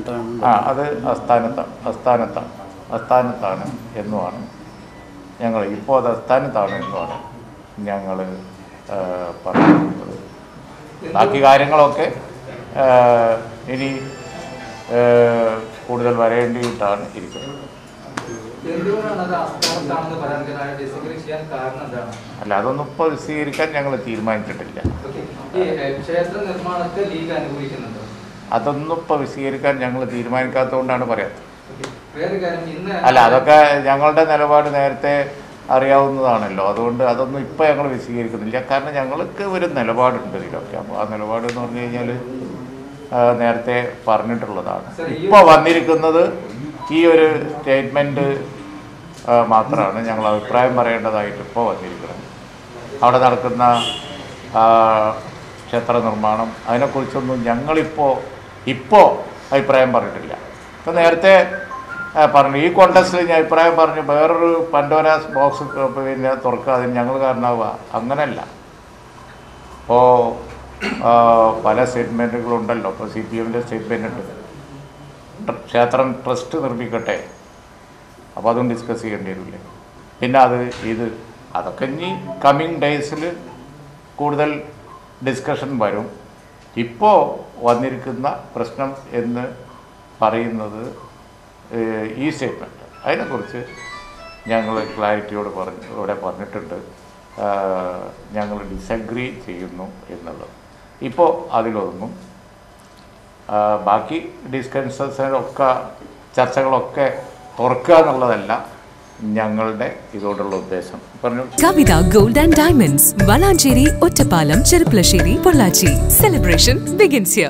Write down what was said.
ആ അത് അസ്ഥാനത്താണ് അസ്ഥാനത്താണ് അസ്ഥാനത്താണ് എന്നുമാണ് ഞങ്ങൾ ഇപ്പോൾ അത് അസ്ഥാനത്താണ് എന്നുമാണ് ഞങ്ങൾ പറഞ്ഞിട്ടുള്ളത് ബാക്കി കാര്യങ്ങളൊക്കെ ആ, ഇനി ആ, കൂടുതൽ വരേണ്ടിയിട്ടാണ് ഇരിക്കുന്നത് എന്തുകൊണ്ടാണ് അത് അസ്ഥാനത്താണെന്ന് പറയാൻ കാരണം ഡിസഗ്രി ചെയ്യാൻ കാരണം എന്താണ് അല്ല അതൊന്നും ഇപ്പോൾ സ്വീകരിക്കാൻ ഞങ്ങൾ തീരുമാനിച്ചിട്ടില്ല ഓക്കേ. ഈ ഏഹ്, ക്ഷേത്ര നിർമ്മാണത്തെ ലീഗ് അനുകൂലിക്കുന്നുണ്ടോ അതൊന്നും ഇപ്പോൾ വിശദീകരിക്കാൻ ഞങ്ങൾ തീരുമാനിക്കാത്തതുകൊണ്ടാണ് പറയാത്തത് ഓക്കേ. വേറെ കാര്യം ഇന്ന് അല്ല അതൊക്കെ ഞങ്ങളുടെ നിലപാട് നേരത്തെ അറിയാവുന്നതാണല്ലോ അതുകൊണ്ട് അതൊന്നും ഇപ്പോൾ ഞങ്ങൾ വിശദീകരിക്കുന്നില്ല കാരണം ഞങ്ങൾക്ക് ഒരു നിലപാടുണ്ട് ഇതിലൊക്കെ അപ്പോൾ ആ നിലപാട് എന്ന് പറഞ്ഞു കഴിഞ്ഞാൽ നേരത്തെ പറഞ്ഞിട്ടുള്ളതാണ് ഇപ്പോൾ വന്നിരിക്കുന്നത് ഈ ഒരു സ്റ്റേറ്റ്മെൻറ്റ് മാത്രമാണ് ഞങ്ങൾ അഭിപ്രായം പറയേണ്ടതായിട്ട് ഇപ്പോൾ വന്നിരിക്കുന്നത് അവിടെ നടക്കുന്ന ആ, ക്ഷേത്ര നിർമ്മാണം അതിനെക്കുറിച്ചൊന്നും ഞങ്ങളിപ്പോൾ ഇപ്പോൾ അഭിപ്രായം പറഞ്ഞിട്ടില്ല ഇപ്പം നേരത്തെ ആ, പറഞ്ഞു ഈ കോണ്ടസ്റ്റിൽ ഞാൻ അഭിപ്രായം പറഞ്ഞു വേറൊരു പൻഡോരാസ് ബോക്സ് പിന്നെ തുറക്കാതെ ഞങ്ങൾ കാരണമാവുക അങ്ങനല്ല ഇപ്പോൾ പല സ്റ്റേറ്റ്മെൻറ്റുകളുണ്ടല്ലോ ഇപ്പോൾ സി പി എമ്മിൻ്റെ സ്റ്റേറ്റ്മെൻ്റ് ഉണ്ട് ട്ര- ക്ഷേത്രം ട്രസ്റ്റ് നിർമ്മിക്കട്ടെ അപ്പോൾ അതും ഡിസ്കസ് ചെയ്യേണ്ടി വരില്ലേ പിന്നെ അത് ഇത് അതൊക്കെ ഇനി കമ്മിങ് ഡേയ്സിൽ കൂടുതൽ ഡിസ്കഷൻ വരും ഇപ്പോൾ വന്നിരിക്കുന്ന പ്രശ്നം എന്ന് പറയുന്നത് ഏഹ്, ഈ സ്റ്റേറ്റ്മെൻറ്റ് അതിനെക്കുറിച്ച് ഞങ്ങൾ ക്ലാരിറ്റിയോട് പറഞ്ഞു ഇവിടെ പറഞ്ഞിട്ടുണ്ട് ഞങ്ങൾ ഡിസഗ്രി ചെയ്യുന്നു എന്നുള്ളത് ഇപ്പോൾ അതിലൊന്നും ആ, ബാക്കി ഡിസ്കൻസൊക്കെ ചർച്ചകളൊക്കെ തുറക്കുക എന്നുള്ളതല്ല ഞങ്ങളുടെ ഇതോടുള്ള ഉദ്ദേശം പറഞ്ഞു Kavitha gold and diamonds Valanchery Ottapalam Cherpulassery Pollachi celebration begins here